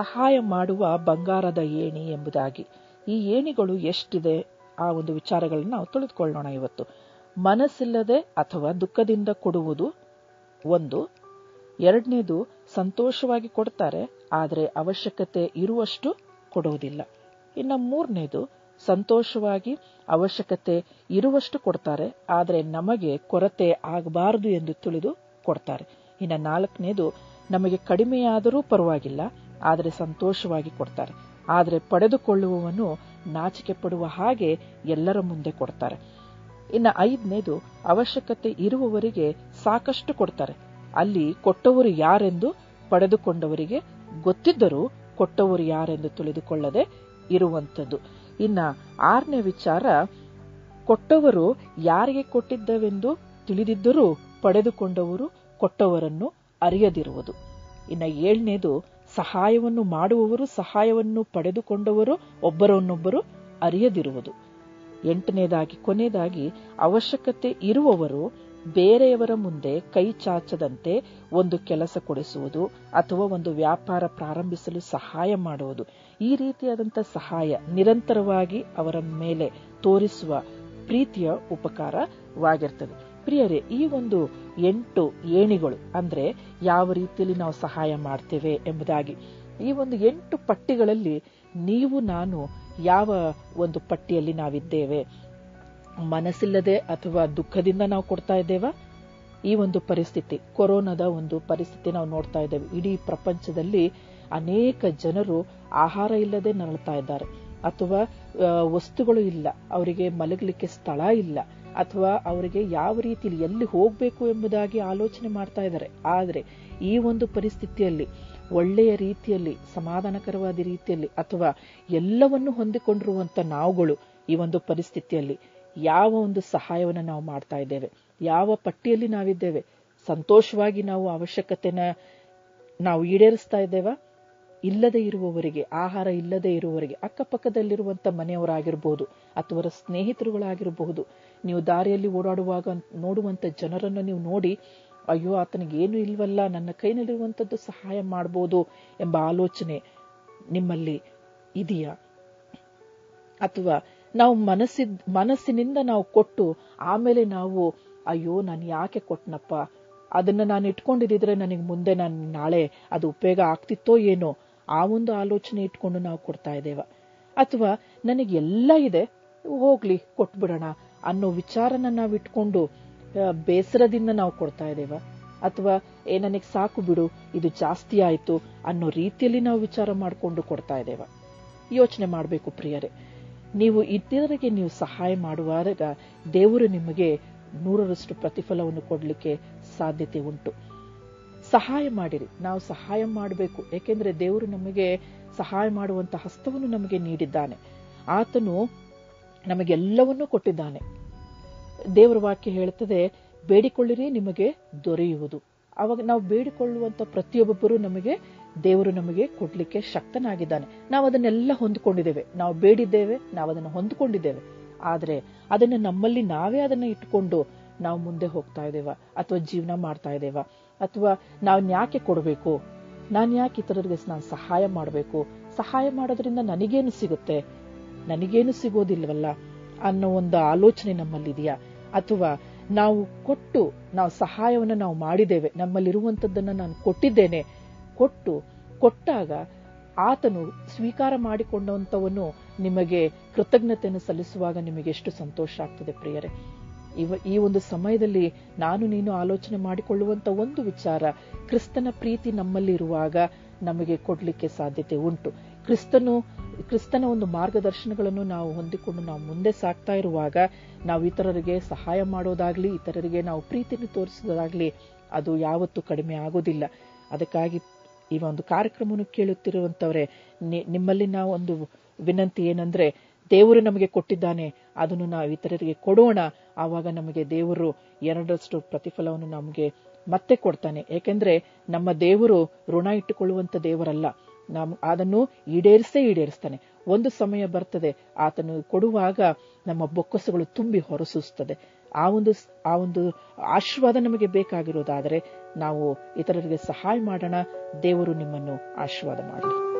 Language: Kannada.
ಸಹಾಯ ಮಾಡುವ ಬಂಗಾರದ ಏಣಿ ಎಂಬುದಾಗಿ ಈ ಏಣಿಗಳು ಎಷ್ಟಿದೆ ಆ ಒಂದು ವಿಚಾರಗಳನ್ನು ನಾವು ತಿಳಿದುಕೊಳ್ಳೋಣ ಇವತ್ತು ಮನಸ್ಸಿಲ್ಲದೆ ಅಥವಾ ದುಃಖದಿಂದ ಕೊಡುವುದು ಒಂದು ಎರಡನೇದು ಸಂತೋಷವಾಗಿ ಕೊಡ್ತಾರೆ ಆದರೆ ಅವಶ್ಯಕತೆ ಇರುವಷ್ಟು ಕೊಡುವುದಿಲ್ಲ ಇನ್ನು ಮೂರನೇದು ಸಂತೋಷವಾಗಿ ಅವಶ್ಯಕತೆ ಇರುವಷ್ಟು ಕೊಡ್ತಾರೆ ಆದರೆ ನಮಗೆ ಕೊರತೆ ಆಗಬಾರದು ಎಂದು ತಿಳಿದು ಕೊಡ್ತಾರೆ ಇನ್ನು ನಾಲ್ಕನೇದು ನಮಗೆ ಕಡಿಮೆಯಾದರೂ ಪರವಾಗಿಲ್ಲ ಆದರೆ ಸಂತೋಷವಾಗಿ ಕೊಡ್ತಾರೆ ಆದರೆ ಪಡೆದುಕೊಳ್ಳುವವನು ನಾಚಿಕೆ ಪಡುವ ಹಾಗೆ ಎಲ್ಲರ ಮುಂದೆ ಕೊಡ್ತಾರೆ ಇನ್ನು ಐದನೇದು ಅವಶ್ಯಕತೆ ಇರುವವರಿಗೆ ಸಾಕಷ್ಟು ಕೊಡ್ತಾರೆ ಅಲ್ಲಿ ಕೊಟ್ಟವರು ಯಾರೆಂದು ಪಡೆದುಕೊಂಡವರಿಗೆ ಗೊತ್ತಿದ್ದರೂ ಕೊಟ್ಟವರು ಯಾರೆಂದು ತಿಳಿದುಕೊಳ್ಳದೆ ಇರುವಂಥದ್ದು ಇನ್ನ ಆರನೇ ವಿಚಾರ ಕೊಟ್ಟವರು ಯಾರಿಗೆ ಕೊಟ್ಟಿದ್ದವೆಂದು ತಿಳಿದಿದ್ದರೂ ಪಡೆದುಕೊಂಡವರು ಕೊಟ್ಟವರನ್ನು ಅರಿಯದಿರುವುದು ಇನ್ನ ಏಳನೇದು ಸಹಾಯವನ್ನು ಮಾಡುವವರು ಸಹಾಯವನ್ನು ಪಡೆದುಕೊಂಡವರು ಒಬ್ಬರನ್ನೊಬ್ಬರು ಅರಿಯದಿರುವುದು ಎಂಟನೇದಾಗಿ ಕೊನೆಯದಾಗಿ ಅವಶ್ಯಕತೆ ಇರುವವರು ಬೇರೆಯವರ ಮುಂದೆ ಕೈ ಚಾಚದಂತೆ ಒಂದು ಕೆಲಸ ಕೊಡಿಸುವುದು ಅಥವಾ ಒಂದು ವ್ಯಾಪಾರ ಪ್ರಾರಂಭಿಸಲು ಸಹಾಯ ಮಾಡುವುದು ಈ ರೀತಿಯಾದಂಥ ಸಹಾಯ ನಿರಂತರವಾಗಿ ಅವರ ಮೇಲೆ ತೋರಿಸುವ ಪ್ರೀತಿಯ ಉಪಕಾರವಾಗಿರ್ತದೆ ಪ್ರಿಯರೇ ಈ ಒಂದು ಎಂಟು ಏಣಿಗಳು ಅಂದ್ರೆ ಯಾವ ರೀತಿಯಲ್ಲಿ ನಾವು ಸಹಾಯ ಮಾಡ್ತೇವೆ ಎಂಬುದಾಗಿ ಈ ಒಂದು ಎಂಟು ಪಟ್ಟಿಗಳಲ್ಲಿ ನೀವು ನಾನು ಯಾವ ಒಂದು ಪಟ್ಟಿಯಲ್ಲಿ ನಾವಿದ್ದೇವೆ ಮನಸ್ಸಿಲ್ಲದೆ ಅಥವಾ ದುಃಖದಿಂದ ನಾವು ಕೊಡ್ತಾ ಇದ್ದೇವಾ ಈ ಒಂದು ಪರಿಸ್ಥಿತಿ ಕೊರೋನಾದ ಒಂದು ಪರಿಸ್ಥಿತಿ ನಾವು ನೋಡ್ತಾ ಇದ್ದೇವೆ ಇಡೀ ಪ್ರಪಂಚದಲ್ಲಿ ಅನೇಕ ಜನರು ಆಹಾರ ಇಲ್ಲದೆ ನರಳ್ತಾ ಇದ್ದಾರೆ ಅಥವಾ ವಸ್ತುಗಳು ಇಲ್ಲ ಅವರಿಗೆ ಮಲಗಲಿಕ್ಕೆ ಸ್ಥಳ ಇಲ್ಲ ಅಥವಾ ಅವರಿಗೆ ಯಾವ ರೀತಿಯಲ್ಲಿ ಎಲ್ಲಿ ಹೋಗಬೇಕು ಎಂಬುದಾಗಿ ಆಲೋಚನೆ ಮಾಡ್ತಾ ಇದ್ದಾರೆ ಆದರೆ ಈ ಒಂದು ಪರಿಸ್ಥಿತಿಯಲ್ಲಿ ಒಳ್ಳೆಯ ರೀತಿಯಲ್ಲಿ ಸಮಾಧಾನಕರವಾದ ರೀತಿಯಲ್ಲಿ ಅಥವಾ ಎಲ್ಲವನ್ನು ಹೊಂದಿಕೊಂಡಿರುವಂತ ನಾವುಗಳು ಈ ಒಂದು ಪರಿಸ್ಥಿತಿಯಲ್ಲಿ ಯಾವ ಒಂದು ಸಹಾಯವನ್ನು ನಾವು ಮಾಡ್ತಾ ಇದ್ದೇವೆ ಯಾವ ಪಟ್ಟಿಯಲ್ಲಿ ನಾವಿದ್ದೇವೆ ಸಂತೋಷವಾಗಿ ನಾವು ಅವಶ್ಯಕತೆನ ನಾವು ಈಡೇರಿಸ್ತಾ ಇದ್ದೇವಾ ಇಲ್ಲದೆ ಇರುವವರಿಗೆ ಆಹಾರ ಇಲ್ಲದೆ ಇರುವವರಿಗೆ ಅಕ್ಕಪಕ್ಕದಲ್ಲಿರುವಂತ ಮನೆಯವರಾಗಿರಬಹುದು ಅಥವಾ ಸ್ನೇಹಿತರುಗಳಾಗಿರಬಹುದು ನೀವು ದಾರಿಯಲ್ಲಿ ಓಡಾಡುವಾಗ ನೋಡುವಂತ ಜನರನ್ನು ನೀವು ನೋಡಿ ಅಯ್ಯೋ ಆತನಿಗೆ ಏನು ಇಲ್ವಲ್ಲ ನನ್ನ ಕೈನಲ್ಲಿರುವಂತದ್ದು ಸಹಾಯ ಮಾಡಬಹುದು ಎಂಬ ಆಲೋಚನೆ ನಿಮ್ಮಲ್ಲಿ ಇದೆಯಾ ಅಥವಾ ನಾವು ಮನಸ್ಸಿದ್ ಮನಸ್ಸಿನಿಂದ ನಾವು ಕೊಟ್ಟು ಆಮೇಲೆ ನಾವು ಅಯ್ಯೋ ನಾನು ಯಾಕೆ ಕೊಟ್ನಪ್ಪ ಅದನ್ನ ನಾನು ಇಟ್ಕೊಂಡಿದ್ರೆ ನನಗೆ ಮುಂದೆ ನಾನು ನಾಳೆ ಅದು ಉಪಯೋಗ ಆಗ್ತಿತ್ತೋ ಏನೋ ಆ ಒಂದು ಆಲೋಚನೆ ಇಟ್ಕೊಂಡು ನಾವು ಕೊಡ್ತಾ ಇದ್ದೇವ ಅಥವಾ ನನಗೆ ಎಲ್ಲ ಇದೆ ಹೋಗ್ಲಿ ಕೊಟ್ಬಿಡೋಣ ಅನ್ನೋ ವಿಚಾರನ ನಾವು ಇಟ್ಕೊಂಡು ಬೇಸರದಿಂದ ನಾವು ಕೊಡ್ತಾ ಇದ್ದೇವ ಅಥವಾ ಏ ನನಗೆ ಸಾಕು ಬಿಡು ಇದು ಜಾಸ್ತಿ ಆಯ್ತು ಅನ್ನೋ ರೀತಿಯಲ್ಲಿ ನಾವು ವಿಚಾರ ಮಾಡಿಕೊಂಡು ಕೊಡ್ತಾ ಇದ್ದೇವ ಯೋಚನೆ ಮಾಡಬೇಕು ಪ್ರಿಯರೇ ನೀವು ಇತರರಿಗೆ ನೀವು ಸಹಾಯ ಮಾಡುವಾಗ ದೇವರು ನಿಮಗೆ ನೂರರಷ್ಟು ಪ್ರತಿಫಲವನ್ನು ಕೊಡಲಿಕ್ಕೆ ಸಾಧ್ಯತೆ ಉಂಟು ಸಹಾಯ ಮಾಡಿರಿ ನಾವು ಸಹಾಯ ಮಾಡಬೇಕು ಏಕೆಂದ್ರೆ ದೇವರು ನಮಗೆ ಸಹಾಯ ಮಾಡುವಂತ ಹಸ್ತವನ್ನು ನಮಗೆ ನೀಡಿದ್ದಾನೆ ಆತನು ನಮಗೆಲ್ಲವನ್ನೂ ಕೊಟ್ಟಿದ್ದಾನೆ ದೇವರ ವಾಕ್ಯ ಹೇಳುತ್ತದೆ ಬೇಡಿಕೊಳ್ಳಿರಿ ನಿಮಗೆ ದೊರೆಯುವುದು ಅವಾಗ ನಾವು ಬೇಡಿಕೊಳ್ಳುವಂತ ಪ್ರತಿಯೊಬ್ಬೊಬ್ಬರು ನಮಗೆ ದೇವರು ನಮಗೆ ಕೊಡ್ಲಿಕ್ಕೆ ಶಕ್ತನಾಗಿದ್ದಾನೆ ನಾವು ಅದನ್ನೆಲ್ಲ ಹೊಂದ್ಕೊಂಡಿದ್ದೇವೆ ನಾವು ಬೇಡಿದ್ದೇವೆ ನಾವು ಅದನ್ನು ಹೊಂದ್ಕೊಂಡಿದ್ದೇವೆ ಆದ್ರೆ ಅದನ್ನ ನಮ್ಮಲ್ಲಿ ನಾವೇ ಅದನ್ನ ಇಟ್ಕೊಂಡು ನಾವು ಮುಂದೆ ಹೋಗ್ತಾ ಇದ್ದೇವ ಅಥವಾ ಜೀವನ ಮಾಡ್ತಾ ಇದ್ದೇವ ಅಥವಾ ನಾವು ಯಾಕೆ ಕೊಡಬೇಕು ನಾನು ಯಾಕೆ ಇತರರಿಗೆ ನಾನು ಸಹಾಯ ಮಾಡಬೇಕು ಸಹಾಯ ಮಾಡೋದ್ರಿಂದ ನನಗೇನು ಸಿಗುತ್ತೆ ನನಗೇನು ಸಿಗೋದಿಲ್ವಲ್ಲ ಅನ್ನೋ ಒಂದು ಆಲೋಚನೆ ನಮ್ಮಲ್ಲಿದೆಯಾ ಅಥವಾ ನಾವು ಕೊಟ್ಟು ನಾವು ಸಹಾಯವನ್ನು ನಾವು ಮಾಡಿದ್ದೇವೆ ನಮ್ಮಲ್ಲಿರುವಂತದ್ದನ್ನ ನಾನು ಕೊಟ್ಟಿದ್ದೇನೆ ಕೊಟ್ಟು ಕೊಟ್ಟಾಗ ಆತನು ಸ್ವೀಕಾರ ಮಾಡಿಕೊಂಡಂತವನು ನಿಮಗೆ ಕೃತಜ್ಞತೆಯನ್ನು ಸಲ್ಲಿಸುವಾಗ ನಿಮಗೆ ಎಷ್ಟು ಸಂತೋಷ ಆಗ್ತದೆ ಪ್ರಿಯರೇ ಇವ ಈ ಒಂದು ಸಮಯದಲ್ಲಿ ನಾನು ನೀನು ಆಲೋಚನೆ ಮಾಡಿಕೊಳ್ಳುವಂತ ಒಂದು ವಿಚಾರ ಕ್ರಿಸ್ತನ ಪ್ರೀತಿ ನಮ್ಮಲ್ಲಿ ಇರುವಾಗ ನಮಗೆ ಕೊಡ್ಲಿಕ್ಕೆ ಸಾಧ್ಯತೆ ಉಂಟು ಕ್ರಿಸ್ತನು ಕ್ರಿಸ್ತನ ಒಂದು ಮಾರ್ಗದರ್ಶನಗಳನ್ನು ನಾವು ಹೊಂದಿಕೊಂಡು ನಾವು ಮುಂದೆ ಸಾಕ್ತಾ ಇರುವಾಗ ನಾವು ಇತರರಿಗೆ ಸಹಾಯ ಮಾಡೋದಾಗ್ಲಿ ಇತರರಿಗೆ ನಾವು ಪ್ರೀತಿಯನ್ನು ತೋರಿಸೋದಾಗ್ಲಿ ಅದು ಯಾವತ್ತೂ ಕಡಿಮೆ ಆಗೋದಿಲ್ಲ ಅದಕ್ಕಾಗಿ ಈ ಒಂದು ಕಾರ್ಯಕ್ರಮವನ್ನು ಕೇಳುತ್ತಿರುವಂತವರೇ ನಿಮ್ಮಲ್ಲಿ ನಾವು ಒಂದು ವಿನಂತಿ ಏನಂದ್ರೆ ದೇವರು ನಮಗೆ ಕೊಟ್ಟಿದ್ದಾನೆ ಅದನ್ನು ನಾವು ಇತರರಿಗೆ ಕೊಡೋಣ ಆವಾಗ ನಮಗೆ ದೇವರು ಎರಡರಷ್ಟು ಪ್ರತಿಫಲವನ್ನು ನಮಗೆ ಮತ್ತೆ ಕೊಡ್ತಾನೆ ಏಕೆಂದ್ರೆ ನಮ್ಮ ದೇವರು ಋಣ ಇಟ್ಟುಕೊಳ್ಳುವಂತ ದೇವರಲ್ಲ ನಮ್ ಅದನ್ನು ಈಡೇರಿಸೇ ಈಡೇರಿಸ್ತಾನೆ ಒಂದು ಸಮಯ ಬರ್ತದೆ ಆತನು ಕೊಡುವಾಗ ನಮ್ಮ ಬೊಕ್ಕಸಗಳು ತುಂಬಿ ಹೊರಸೂಸ್ತದೆ ಆ ಒಂದು ಆ ಒಂದು ಆಶೀರ್ವಾದ ನಮಗೆ ಬೇಕಾಗಿರೋದಾದರೆ ನಾವು ಇತರರಿಗೆ ಸಹಾಯ ಮಾಡೋಣ ದೇವರು ನಿಮ್ಮನ್ನು ಆಶೀರ್ವಾದ ಮಾಡಲಿ